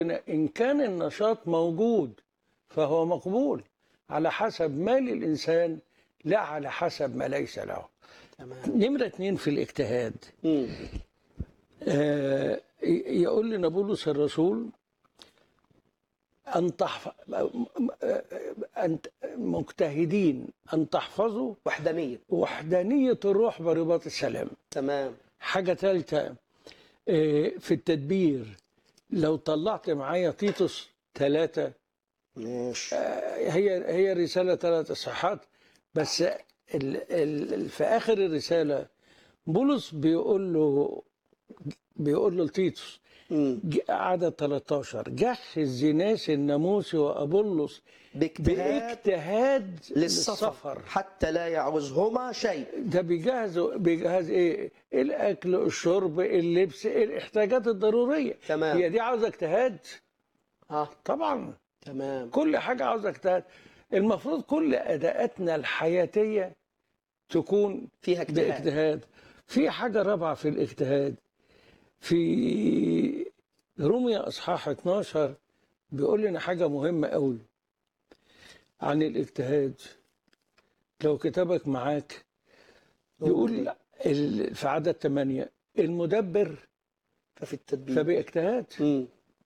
إن كان النشاط موجود فهو مقبول على حسب ما للإنسان لا على حسب ما ليس له تمام نمرة اتنين في الاجتهاد مم. آه، يقول لنا بولس الرسول أن تحف... أن مجتهدين أن تحفظوا وحدانية وحدانية الروح برباط السلام تمام حاجة ثالثة آه، في التدبير لو طلعت معايا تيتوس ثلاثة ماشي هي هي رسالة ثلاث إصحاحات بس ال ال في آخر الرسالة بولس بيقول له بيقول له لتيتوس مم. ج- عدد 13 جهز ناس الناموس وأبولس باجتهاد باجتهاد للسفر حتى لا يعوزهما شيء ده بيجهز بيجهز ايه؟ الاكل، الشرب، اللبس، الاحتياجات الضروريه. تمام. هي دي عاوزه اجتهاد؟ اه طبعا تمام كل حاجه عاوزه اجتهاد. المفروض كل اداءاتنا الحياتيه تكون فيها اجتهاد باجتهاد. في حاجه رابعه في الاجتهاد. في روميا اصحاح 12 بيقول لنا حاجه مهمه قوي عن الاجتهاد. لو كتابك معاك يقول ال- في عدد ثمانية المدبر ففي التدبير فباجتهاد مم.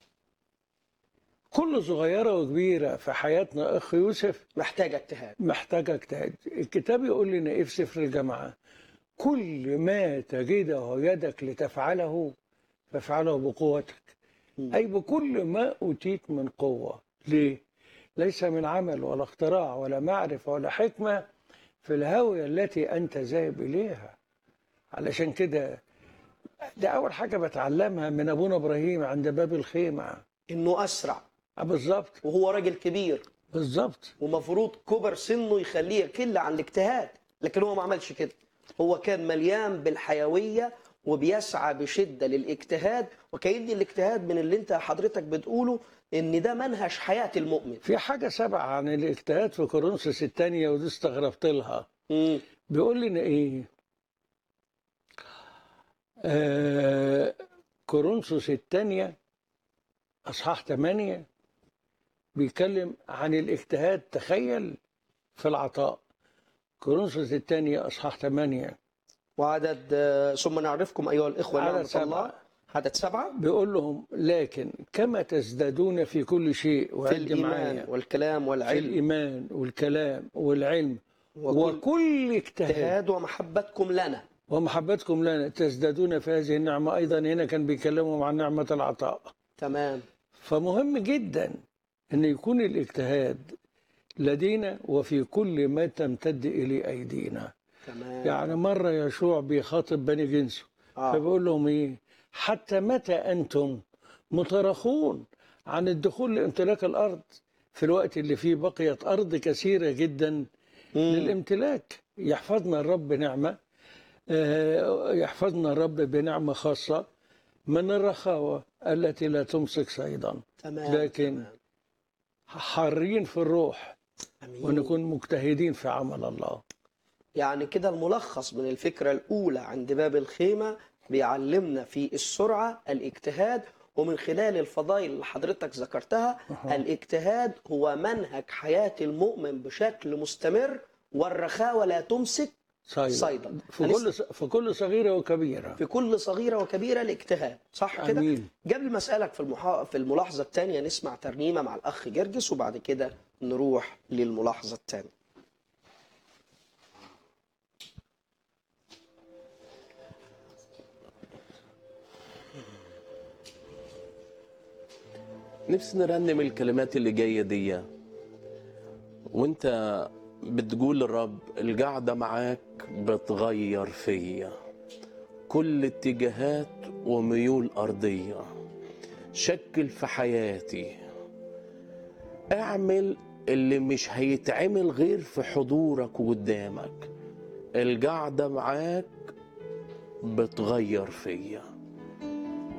كل صغيرة وكبيرة في حياتنا أخ يوسف محتاجة اجتهاد محتاجة اجتهاد الكتاب يقول لنا إيه في سفر الجامعة كل ما تجده يدك لتفعله فافعله بقوتك مم. أي بكل ما أوتيت من قوة ليه؟ ليس من عمل ولا اختراع ولا معرفة ولا حكمة في الهاوية التي أنت ذاهب إليها علشان كده ده أول حاجة بتعلمها من أبونا إبراهيم عند باب الخيمة انه اسرع آه، بالظبط وهو راجل كبير بالظبط ومفروض كبر سنه يخليه يكل عن الاجتهاد لكن هو ما عملش كده هو كان مليان بالحيوية وبيسعى بشدة للاجتهاد وكأن الاجتهاد من اللي انت حضرتك بتقوله ان ده منهج حياة المؤمن في حاجة سبعة عن الاجتهاد في كورنثوس الثانية ودي استغربت لها مم. بيقول لنا إيه آه كورنثوس الثانية أصحاح 8 بيتكلم عن الاجتهاد تخيل في العطاء كورنثوس الثانية أصحاح 8 وعدد آه، ثم نعرفكم ايها الاخوه عدد نعمة سبعة. الله عدد سبعة بيقول لهم لكن كما تزدادون في كل شيء في وعد الايمان معايا والكلام في والعلم الإيمان والكلام والعلم وكل وكل اجتهاد اجتهاد ومحبتكم لنا ومحبتكم لنا تزدادون في هذه النعمة أيضا هنا كان بيكلمهم عن نعمة العطاء تمام فمهم جدا أن يكون الاجتهاد لدينا وفي كل ما تمتد إليه أيدينا تمام يعني مرة يشوع بيخاطب بني جنسه آه. فبيقول لهم إيه حتى متى أنتم مترخون عن الدخول لامتلاك الأرض في الوقت اللي فيه بقيت أرض كثيرة جدا مم. للامتلاك يحفظنا الرب نعمة آه، يحفظنا الرب بنعمة خاصة من الرخاوة التي لا تمسك صيدا تمام لكن تمام. حارين في الروح أمين. ونكون مجتهدين في عمل الله يعني كده الملخص من الفكرة الأولى عند باب الخيمة بيعلمنا في السرعة الاجتهاد ومن خلال الفضائل اللي حضرتك ذكرتها الاجتهاد هو منهج حياة المؤمن بشكل مستمر والرخاوة لا تمسك صيدا صيدا في هنس- كل في كل صغيرة وكبيرة في كل صغيرة وكبيرة الاجتهاد صح كده؟ أمين قبل ما اسالك في المحا... في الملاحظه الثانيه نسمع ترنيمه مع الاخ جرجس وبعد كده نروح للملاحظه الثانيه نفسي نرنم الكلمات اللي جايه دي وانت بتقول للرب القعده معاك بتغير فيا كل اتجاهات وميول ارضيه شكل في حياتي اعمل اللي مش هيتعمل غير في حضورك وقدامك القعده معاك بتغير فيا